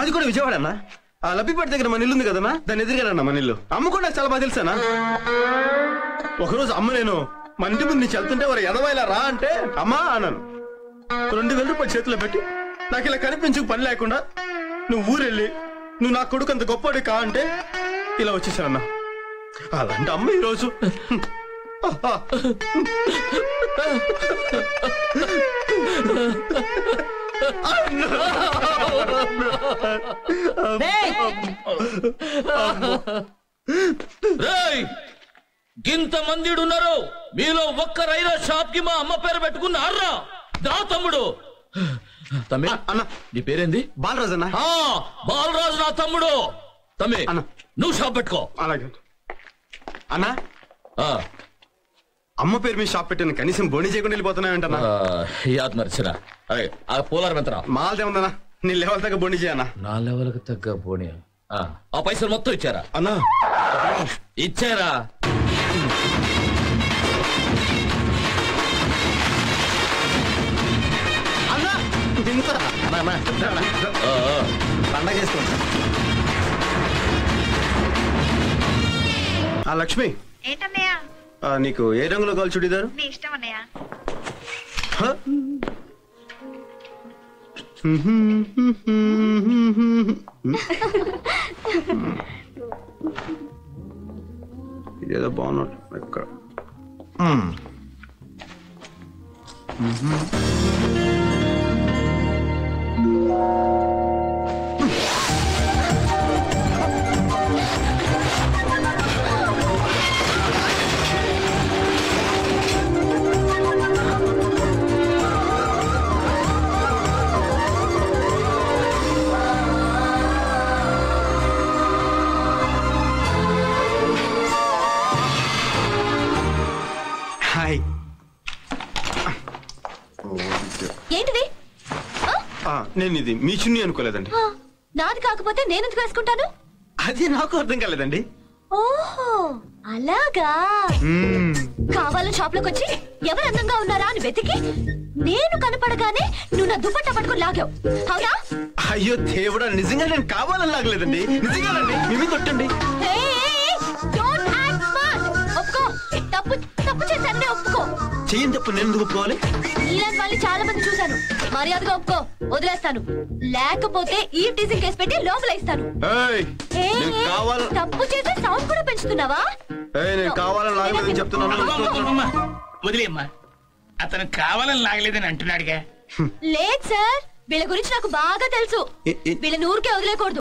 మాది కూడా విజయవాడ అన్న ఆ లబ్బిపేట దగ్గర మన ఇల్లు ఉంది కదన్నా దాని ఎదురుగానన్న మన ఇల్లు అమ్మ కూడా నాకు చాలా బాగా తెలుసానా ఒకరోజు అమ్మ నేను మన ఇంటి ముందు నుంచి వెళ్తుంటే వారు ఎదవాయిలా రా అంటే అమ్మా అన్నాను రెండు వేల రూపాయలు చేతిలో పెట్టి నాకు ఇలా కనిపించుకు పని లేకుండా నువ్వు ఊరెళ్ళి నువ్వు నా కొడుకు అంత గొప్పవాడు కా అంటే ఇలా వచ్చేసానన్నా అలాంటి అమ్మ ఈరోజు రేయ్ గింత మందిడు ఉన్నారు మీలో ఒక్కరైనా షాప్ కి మా అమ్మ పేరు పెట్టుకున్నారా దా తమ్ముడు తమ్మి అన్న నీ పేరేంది బాలరాజు అన్న ఆ బాలరాజు నా తమ్ముడు తమ్మి అన్న. నువ్వు షాప్ పెట్టుకో అలాగే అన్నా ఆ, అమ్మ పేరు మీద షాప్ పెట్టాను కనీసం బోని చేయకుండా వెళ్ళిపోతున్నాయంటన్నా ఆ, యాద్ మర్చిరా అరే ఆ పోలారం ఎంతరా మాల్దే ఉందన్నా నీ లెవెల్ దగ్గర బోని చేయన్నా నా లెవెల్కి తగ్గ పోనీ ఆ, ఆ పైసలు మొత్తం ఇచ్చారా అన్నా ఇచ్చారా అన్నా ఇంత అన్నా, అన్నా, అన్నా. ఆ, ఆ. పండగ చేసుకోండి ఆ లక్ష్మి ఏంటన్నయ్య ఆ, నీకు ఏ రంగులో కావాలి చుడిదారు నీ ఇష్టం అన్నయ్య హ? ఇదేదో బాగున్నట్టు ఎక్కడ మ్మ్. హాయ్ ఏంటిది ఆ, నేను ఇది మీ చున్నీ అనుకోలేదండి ఆ, నాది కాకపోతే నేను ఎందుకు వేసుకుంటాను అది నాకు అర్థం కాలేదండి ఓహో అలాగా మ్మ్. కావాలని షాప్ లోకి వచ్చి ఎవరు అందంగా ఉన్నారా అని వెతికి నేను కనపడగానే నువ్వు నా దుప్పట్టా పట్టుకుని లాగావు అవునా అయ్యో దేవుడా నిజంగా నేను కావాలని లాగలేదండి నిజంగానండి మేమే కొట్టండి Hey, don't act smart. ఒప్పుకో తప్పు తప్పు చేశానని ఒప్పుకో చెయ్యని తప్పు నేను ఎందుకు ఒప్పుకోవాలి ఇలాంటి వాళ్ళని చాలా మంది చూశాను మర్యాదగా ఒప్పుకో వదిలేస్తాను లేకపోతే ఈ టీజింగ్ కేసు పెట్టి లోపల ఇస్తాను ఏయ్, ఏయ్, నేను ఏయ్, కావాల తప్పు చేస్తే సౌండ్ కూడా పెంచుతున్నావా ఏయ్, నేను కావాలని లాగలేదని చెప్తున్నాను అమ్మమ్మమ్మమ్మ. వదిలేమ్మా అతను కావాలని లాగలేదని అంటున్నాడుగా లేదు సార్ వీళ్ళ గురించి నాకు బాగా తెలుసు ఏ- ఏ- వీళ్ళని ఊరికే వదిలేకూడదు